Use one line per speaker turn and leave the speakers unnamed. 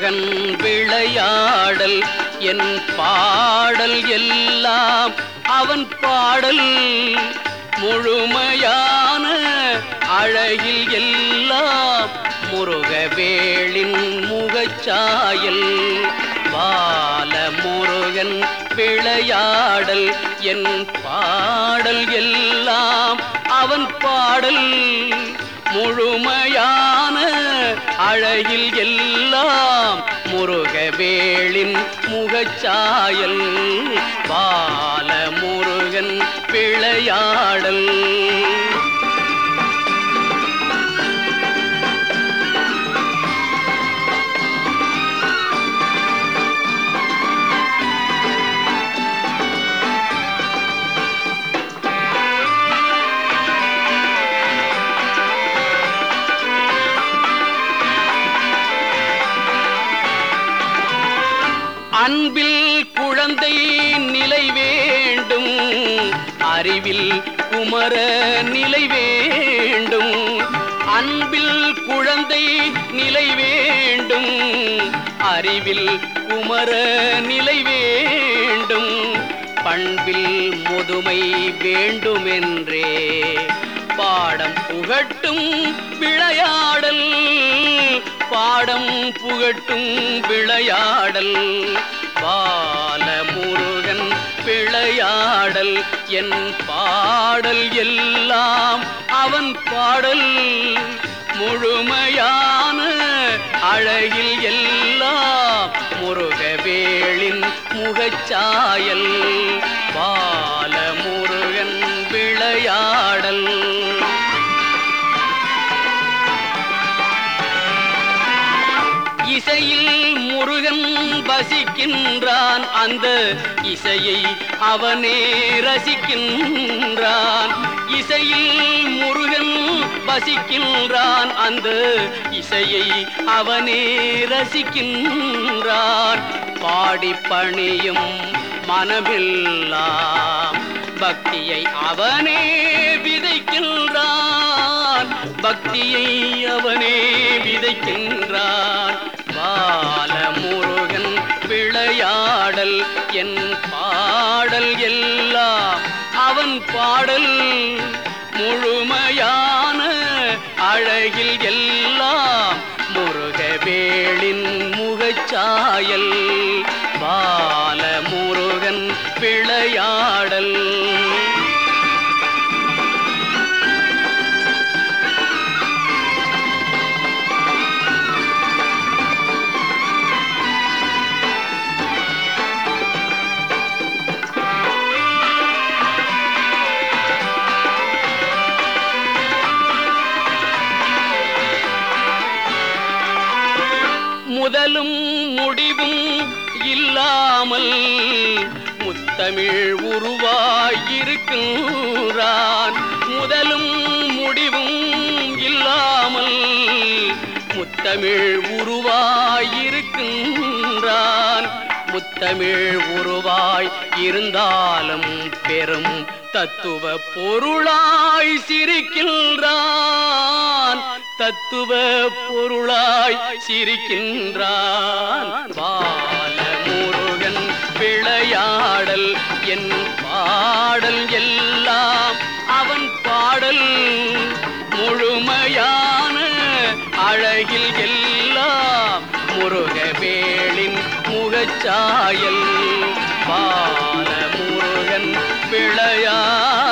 முருகன் விளையாடல் என் பாடல் எல்லாம் அவன் பாடல் முழுமையான அழகில் எல்லாம் முருகவேளின் முகச்சாயல் பால முருகன் விளையாடல் என் பாடல் எல்லாம் அவன் பாடல் முழுமையான அழகில் எல்லாம் முருகவேளின் முகச்சாயல் பால முருகன் விளையாடல் அன்பில் குழந்தை நிலை வேண்டும் அறிவில் குமர நிலை வேண்டும் அன்பில் குழந்தை நிலை வேண்டும் அறிவில் குமர நிலை வேண்டும் பண்பில் முதுமை வேண்டுமென்றே பாடம் புகட்டும் விளையாடல் பாடம் புகட்டும் விளையாடல் பால முருகன் விளையாடல் என் பாடல் எல்லாம் அவன் பாடல் முழுமையான அழகில் எல்லாம் முருகவேளின் முகச்சாயல் பால முருகன் விளையாடல் இசையில் முருகன் வசிக்கின்றான் அந்த இசையை அவனே ரசிக்கின்றான் இசையில் முருகன் வசிக்கின்றான் அந்த இசையை அவனே ரசிக்கின்றான் பாடி பணியும் மனமெல்லாம் பக்தியை அவனே விதைக்கின்றான் பக்தியை அவனே விதைக்கின்றான் பால முருகன் விளையாடல் என் பாடல் எல்லாம் அவன் பாடல் முழுமையான அழகில் எல்லாம் முருகவேளின் முகச்சாயல் பால முருகன் விளையாடல் முதலும் முடிவும் இல்லாமல் முத்தமிழ் உருவாயிருக்கின்றான் முதலும் முடிவும் இல்லாமல் முத்தமிழ் உருவாயிருக்கின்றான் முத்தமிழ் உருவாய் இருந்தாலும் பெரும் தத்துவ பொருளாய் சிரிக்கின்றான் தத்துவ பொருளாய் சிரிக்கின்றான் பால முருகன் விளையாடல் என் பாடல் எல்லாம் அவன் பாடல் முழுமையான அழகில் எல்லாம் முருகவேளின் முகச்சாயல் பால முருகன் விளையாடல்